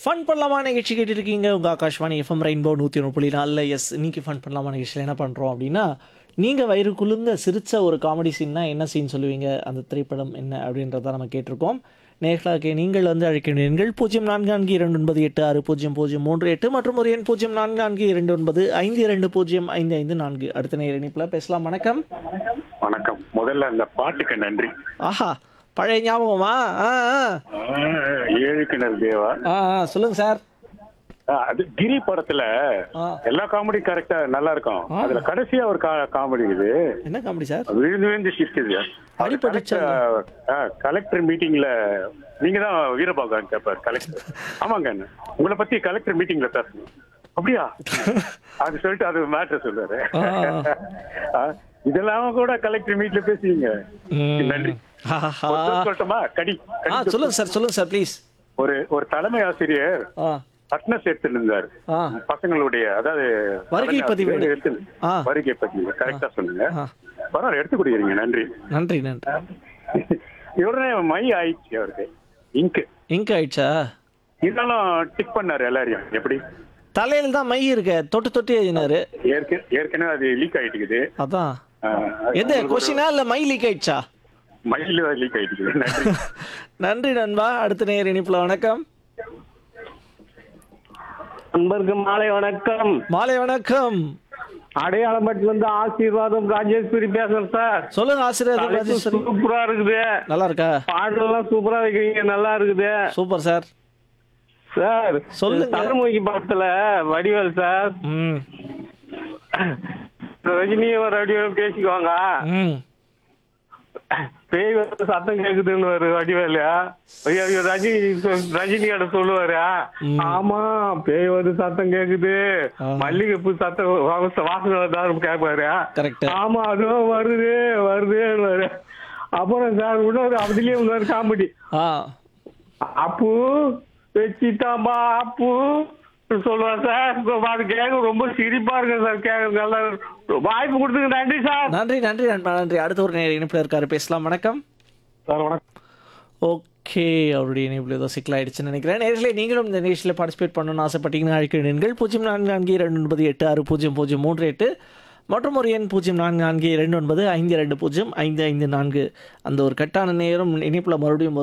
Fun பண்ணலாமா நிகழ்ச்சி கேட்டுருக்கீங்க உங்கள் ஆகாஷ்வாணி எஃப்எம் ரெயின்போ நூற்றி ஒன்று புள்ளி நாலில் எஸ் இன்னைக்கு ஃபன் பண்ணலாமா நிகழ்ச்சியில் என்ன பண்ணுறோம் அப்படின்னா நீங்கள் வயிறு குலுங்க சிரிச்ச ஒரு காமெடி சீன்னா என்ன சீன் சொல்லுவீங்க அந்த திரைப்படம் என்ன அப்படின்றத நம்ம கேட்டிருக்கோம் நேர்களாக நீங்கள் வந்து அழைக்க வேண்டிய எண்கள் பூஜ்ஜியம் நான்கு நான்கு இரண்டு ஒன்பது எட்டு ஆறு பூஜ்ஜியம் பூஜ்ஜியம் மூன்று எட்டு மற்றும் ஒரு எண் பூஜ்ஜியம் நான்கு நான்கு இரண்டு ஒன்பது ஐந்து இரண்டு பூஜ்ஜியம் ஐந்து ஐந்து நான்கு அடுத்த நேர இணைப்பில் பேசலாம் வணக்கம் வணக்கம் முதல்ல அந்த பாட்டுக்கு நன்றி ஆஹா பழைய ஞாபகமா ஆ ஆ ஆஹ், ஏழு கிணறு தேவா ஆ ஆ சொல்லுங்கள் சார் ஆஹ், அது கிரி படத்துல ஆ. எல்லா காமெடி கரெக்டா நல்லா இருக்கும் அதுல கடைசியா ஒரு காமெடி இது என்ன காமெடி சார் விழுந்து விழுந்து சிரிக்குது அடிபட்டுச்சா? கலெக்டர் மீட்டிங்ல நீங்க தான் வீரபாகவன் கேப்பார் கலெக்டர் ஆமாங்க அண்ணா. உங்களை பத்தி கலெக்டர் மீட்டிங்ல பேசணும் அப்படியா அது சொல்லிட்டு அது மேட்ரு சொல்றாரு ஆ. ஆ, இதெல்லாம் கூட கலெக்டர் மீட்ல பேசுவீங்க ம். நன்றி ஆஹா. ஒரு சொல் சொல்லட்டுமா கடி கடி ஆ சொல். சொல்லுங்க சார் சொல்லுங்க சார் ப்ளீஸ் ஒரு ஒரு தலைமை ஆசிரியர் ஆ அட்னஸ் எடுத்துட்டு இருந்தார் ஆ பசங்களுடைய அதாவது வருகை தலைமை பதிவு. ஆசிரியர் எடுத்து- ஆ. வருகை பதிவு கரெக்டா சொன்னீங்க ஆ. பரவாயில்ல எடுத்து கொடுக்குறீங்க நன்றி நன்றி நன்றி உடனே மை ஆயிடுச்சு அவருக்கு இங்கு இங்க் ஆயிடுச்சா இருந்தாலும் டிக் பண்ணாரு எல்லாரையும் எப்படி தலையில தான் மை இருக்க தொட்டு தொட்டு எழுதினாரு ஏற்க- ஏற்கனவே அது லீக் ஆயிட்டுக்குது அதான் ஆ, எது கொஸ்டினா இல்ல மை லீக் ஆயிடுச்சா மயில் லீக் ஆயிட்டுக்குது நன்றி நன்றி நண்பா அடுத்த நேர் இணைப்புல வணக்கம் நண்பருக்கு மாலை வணக்கம் மாலை வணக்கம் அடையாளம்பட்டில இருந்து ஆசீர்வாதம் ராஜேஸ்வரி பேசுறேன் சார் சொல்லுங்க ஆசிரியர் தலைப்பு ராஜேஸ்வரி சூப்பரா இருக்குது நல்லா இருக்கா பாடலாம் சூப்பரா வைக்கிறீங்க நல்லா இருக்குது சூப்பர் சார் சார் சொல்லுங்க. தலைமுகி படத்துல வடிவேல் சார் ம் ரஜினியும் வடிவேல் பேசிக்குவாங்க ம் பேய் வந்து சத்தம் கேக்குதுன்னு ஒரு வடிவேலு ஐயோ, ஐயோ, ரஜினி சொ- ரஜினி கிட்ட சொல்லுவாரு ஆமா பேய் வந்து சத்தம் கேக்குது ஆ. மல்லிகைப்பூ சத்தம் வாச- வாசனை தான் கேட்பாரு கரெக்ட் ஆமா அதுவும் வருது வருது அப்புறம் சார் இன்னொரு அதுலயே இன்னொரு காமெடி ஆ அப்பு வச்சிட்டாம்பா அப்பு சொல்லுவேன் சார் அது கேட்க ரொம்ப சிரிப்பா இருக்கு சார் கேட்க நல்லா வாய்ப்பு கொடுத்துங்க நன்றி சார் நன்றி நன்றி நண்பா நன்றி அடுத்த ஒரு நேர் இணைப்புல இருக்காரு பேசலாம் வணக்கம் சார் வணக்கம் ஓகே அவருடைய இணைப்பில் ஏதோ சிக்கலாயிடுச்சுன்னு நினைக்கிறேன் நேரிலே நீங்களும் இந்த நிகழ்ச்சியில் பார்ட்டிசிபேட் பண்ணணும்னு ஆசைப்பட்டீங்கன்னா அழைக்கிறீர்கள் பூஜ்ஜியம் நான்கு நான்கு இரண்டு ஒன்பது எட்டு ஆறு பூஜ்ஜியம் பூஜ்ஜியம் மூன்று எட்டு மற்றும் ஒரு எண் பூஜ்ஜியம் நான்கு நான்கு இரண்டு ஒன்பது ஐந்து இரண்டு பூஜ்ஜியம் ஐந்து ஐந்து நான்கு அந்த ஒரு கட்டான நேரம் இணைப்பில் மறுபடியும்